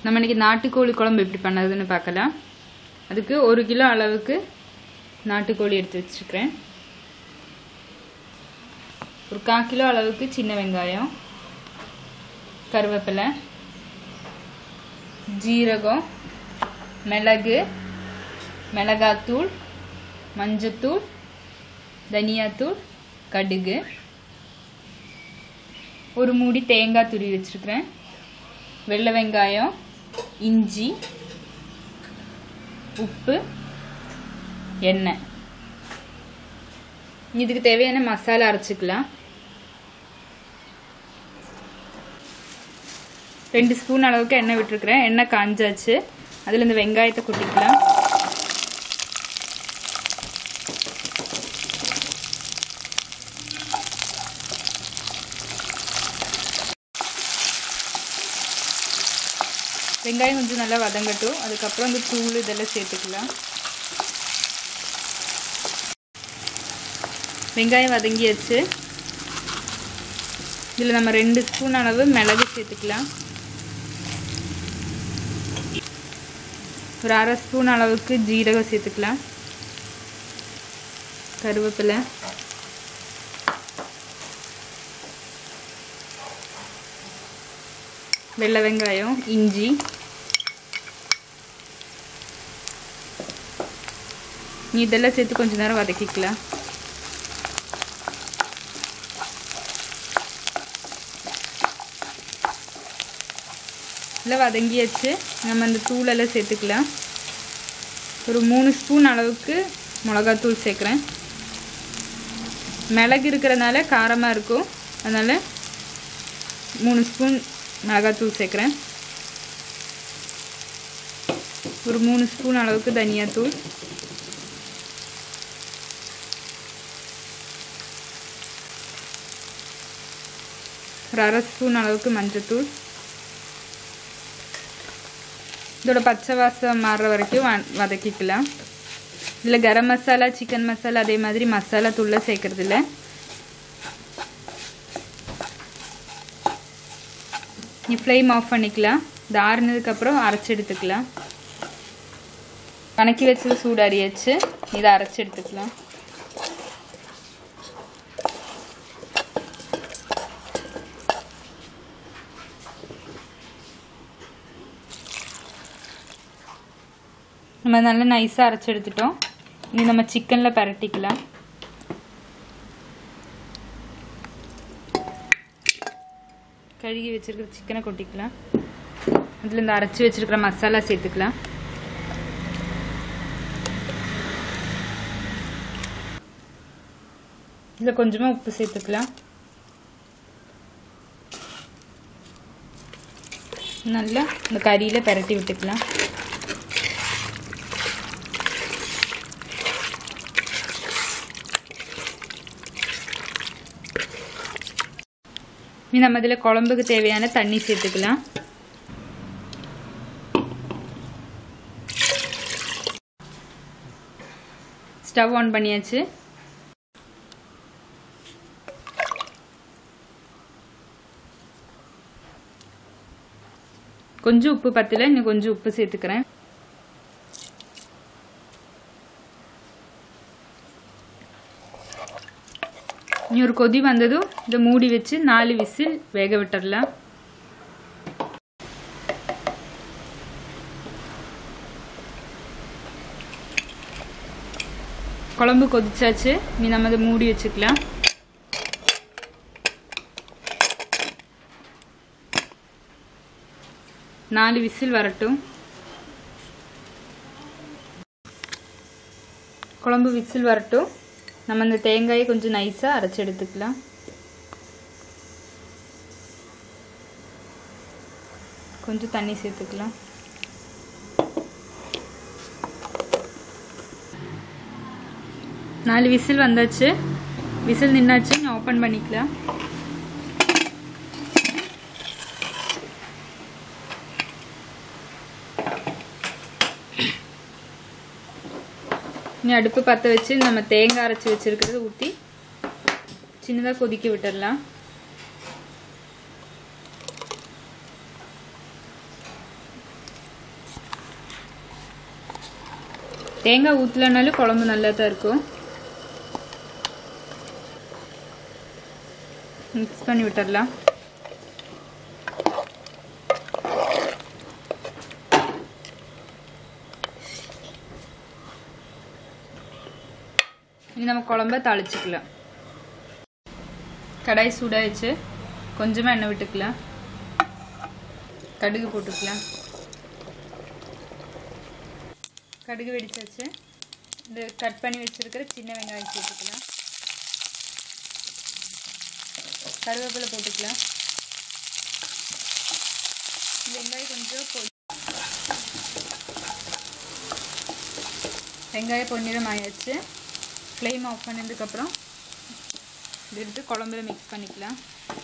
நம்ம இன்னைக்கு நாட்டுக்கோழி குழம்பு எப்படி பண்ணதுன்னு பார்க்கலாம் அதுக்கு ஒரு கிலோ அளவுக்கு நாட்டுக்கோழி எடுத்து வச்சிருக்கிறேன் ஒரு கால் கிலோ அளவுக்கு சின்ன வெங்காயம் கருவேப்பிலை ஜீரகம் மிளகு மிளகாத்தூள் மஞ்சத்தூள் தனியாத்தூள் கடுகு ஒரு மூடி தேங்காய் துருவி வச்சுருக்கிறேன் வெள்ளை வெங்காயம் இஞ்சி உப்பு எண்ணெய் இதுக்கு தேவையான மசாலா அரைச்சிக்கலாம் ரெண்டு ஸ்பூன் அளவுக்கு எண்ணெய் விட்டுருக்குறேன் எண்ணெய் காஞ்சாச்சு அதில் இந்த வெங்காயத்தை கொட்டிக்கலாம் வெங்காயம் கொஞ்சம் நல்லா வதங்கட்டும் அதுக்கப்புறம் இந்த தூள் இதெல்லாம் சேர்த்துக்கலாம் வெங்காயம் வதங்கியாச்சு இதில் நம்ம ரெண்டு ஸ்பூன் அளவு மிளகு சேர்த்துக்கலாம் ஒரு அரை ஸ்பூன் அளவுக்கு ஜீரகம் சேர்த்துக்கலாம் கருவேப்பிலை வெள்ளை வெங்காயம் இஞ்சி நீ இதெல்லாம் சேர்த்து கொஞ்ச நேரம் வதக்கிக்கலாம் எல்லாம் வதங்கியாச்சு நம்ம அந்த தூளெல்லாம் சேர்த்துக்கலாம் ஒரு மூணு ஸ்பூன் அளவுக்கு மிளகாத்தூள் சேர்க்குறேன் மிளகு இருக்கிறனால காரமாக இருக்கும் அதனால் மூணு ஸ்பூன் மிளகாத்தூள் சேர்க்குறேன் ஒரு மூணு ஸ்பூன் அளவுக்கு தனியாத்தூள் ஒரு அரை ஸ்பூன் அளவுக்கு மஞ்சத்தூள் இதோட பச்சை வாசம் மாறுற வரைக்கும் வதக்கிக்கலாம் இதில் கரம் மசாலா சிக்கன் மசாலா அதே மாதிரி மசாலா தூளில் சேர்க்கறது இல்லை நீ ஃப்ளேம் ஆஃப் பண்ணிக்கலாம் இது ஆறுனதுக்கப்புறம் அரைச்சி எடுத்துக்கலாம் வணக்கி வச்சது சூடாரியாச்சு இதை அரைச்சி எடுத்துக்கலாம் நம்ம நல்லா நைஸாக அரைச்சி எடுத்துட்டோம் இனி நம்ம சிக்கனில் பரட்டிக்கலாம் கழுகி வச்சுருக்கிற சிக்கனை கொட்டிக்கலாம் அதில் இந்த அரைச்சி வச்சுருக்கிற மசாலா சேர்த்துக்கலாம் இதில் கொஞ்சமாக உப்பு சேர்த்துக்கலாம் நல்லா இந்த கறியில் பரட்டி விட்டுக்கலாம் இனி நம்ம இதில் குழம்புக்கு தேவையான தண்ணி சேர்த்துக்கலாம் ஸ்டவ் ஆன் பண்ணியாச்சு கொஞ்சம் உப்பு பத்தல இன்னும் கொஞ்சம் உப்பு சேர்த்துக்கிறேன் இனி ஒரு கொதி வந்ததும் இதை மூடி வச்சு நாலு விசில் வேக விட்டுடலாம் குழம்பு கொதிச்சாச்சு நீ நம்ம அதை மூடி வச்சுக்கலாம் நாலு விசில் வரட்டும் குழம்பு விசில் வரட்டும் நம்ம இந்த தேங்காயை கொஞ்சம் நைஸாக அரைச்சி எடுத்துக்கலாம் கொஞ்சம் தண்ணி சேர்த்துக்கலாம் நாலு விசில் வந்தாச்சு விசில் நின்னாச்சு நான் ஓப்பன் பண்ணிக்கலாம் இனி அடுப்பு பற்ற வச்சு நம்ம தேங்காய் அரைச்சி வச்சுருக்கிறத ஊற்றி சின்னதாக கொதிக்க விட்டுடலாம் தேங்காய் ஊற்றலனாலும் குழம்பு நல்லா தான் இருக்கும் மிக்ஸ் பண்ணி விட்டுடலாம் இனி நம்ம குழம்ப தாளிச்சுக்கலாம் கடாய் சூடாயிடுச்சு கொஞ்சமாக எண்ணெய் விட்டுக்கலாம் கடுகு போட்டுக்கலாம் கடுகு வெடிச்சாச்சு இந்த கட் பண்ணி வச்சிருக்கிற சின்ன வெங்காயம் போட்டுக்கலாம் கருவேப்பிலை போட்டுக்கலாம் வெங்காயம் கொஞ்சம் பொ வெங்காயம் பொன்னிறம் ஆயாச்சு ஃப்ளேம் ஆஃப் பண்ணதுக்கப்புறம் இது எடுத்து குழம்புல மிக்ஸ் பண்ணிக்கலாம்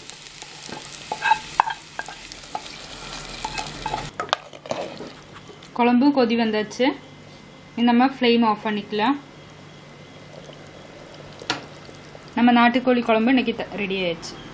குழம்பு கொதி வந்தாச்சு இந்த நம்ம ஃப்ளேம் ஆஃப் பண்ணிக்கலாம் நம்ம நாட்டுக்கோழி குழம்பு இன்னைக்கு ரெடி ஆயிடுச்சு